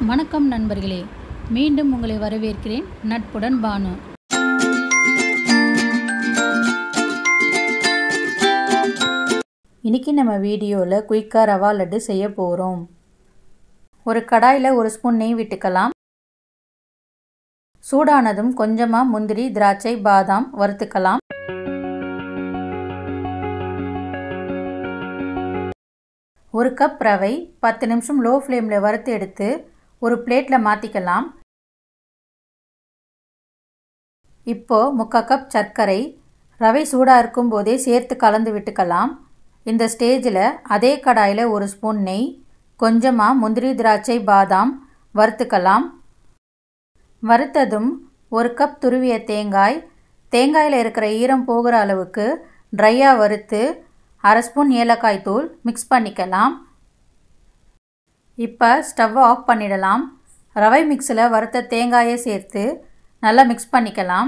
வணக்கம் நண்பர்களே மீண்டும் உங்களை வரவேற்கிறேன் நட்புடன் பானு இன்றைக்கி நம்ம வீடியோவில் குயிக்காக ரவா லட்டு செய்ய போகிறோம் ஒரு கடாயில் ஒரு ஸ்பூன் நெய் விட்டுக்கலாம் சூடானதும் கொஞ்சமாக முந்திரி திராட்சை பாதாம் வறுத்துக்கலாம் ஒரு கப் ரவை பத்து நிமிஷம் லோ ஃப்ளேமில் வறுத்து எடுத்து ஒரு பிளேட்டில் மாற்றிக்கலாம் இப்போது முக்கால் கப் சர்க்கரை ரவை சூடாக இருக்கும் போதே சேர்த்து கலந்து விட்டுக்கலாம் இந்த ஸ்டேஜில் அதே கடாயில் ஒரு ஸ்பூன் நெய் கொஞ்சமாக முந்திரி திராட்சை பாதாம் வறுத்துக்கலாம் வறுத்ததும் ஒரு கப் துருவிய தேங்காய் தேங்காயில் இருக்கிற ஈரம் போகிற அளவுக்கு ட்ரையாக வறுத்து அரை ஸ்பூன் ஏலக்காய் தூள் மிக்ஸ் பண்ணிக்கலாம் இப்போ ஸ்டவ்வை ஆஃப் பண்ணிடலாம் ரவை மிக்ஸில் வறுத்த தேங்காயை சேர்த்து நல்லா மிக்ஸ் பண்ணிக்கலாம்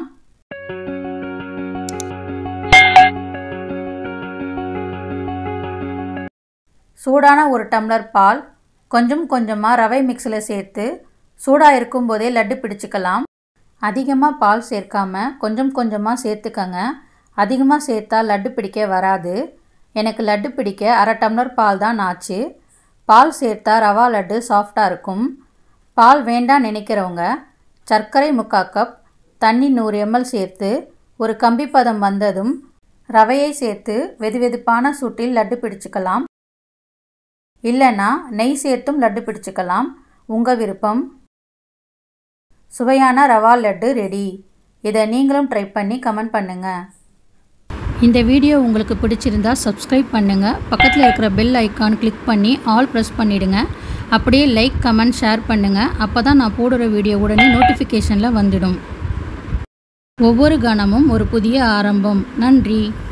சூடான ஒரு டம்ளர் பால் கொஞ்சம் கொஞ்சமாக ரவை மிக்ஸில் சேர்த்து சூடாக இருக்கும்போதே லட்டு பிடிச்சிக்கலாம் அதிகமாக பால் சேர்க்காம கொஞ்சம் கொஞ்சமாக சேர்த்துக்கங்க அதிகமாக சேர்த்தா லட்டு பிடிக்க வராது எனக்கு லட்டு பிடிக்க அரை டம்ளர் பால் தான் ஆச்சு பால் சேர்த்தா ரவா லட்டு சாஃப்டாக இருக்கும் பால் வேண்டாம் நினைக்கிறவங்க சர்க்கரை முக்கால் கப் தண்ணி நூறு எம்எல் சேர்த்து ஒரு கம்பி பதம் வந்ததும் ரவையை சேர்த்து வெது வெதுப்பான சூட்டில் லட்டு பிடிச்சிக்கலாம் இல்லைன்னா நெய் சேர்த்தும் லட்டு பிடிச்சிக்கலாம் உங்கள் விருப்பம் சுவையான ரவா லட்டு ரெடி இதை நீங்களும் ட்ரை பண்ணி கமெண்ட் பண்ணுங்கள் இந்த வீடியோ உங்களுக்கு பிடிச்சிருந்தா சப்ஸ்கிரைப் பண்ணுங்கள் பக்கத்தில் இருக்கிற பெல் ஐக்கான் கிளிக் பண்ணி ஆல் ப்ரெஸ் பண்ணிவிடுங்க அப்படியே லைக் கமெண்ட் ஷேர் பண்ணுங்கள் அப்போ தான் நான் போடுற வீடியோ உடனே நோட்டிஃபிகேஷனில் வந்துடும் ஒவ்வொரு கணமும் ஒரு புதிய ஆரம்பம் நன்றி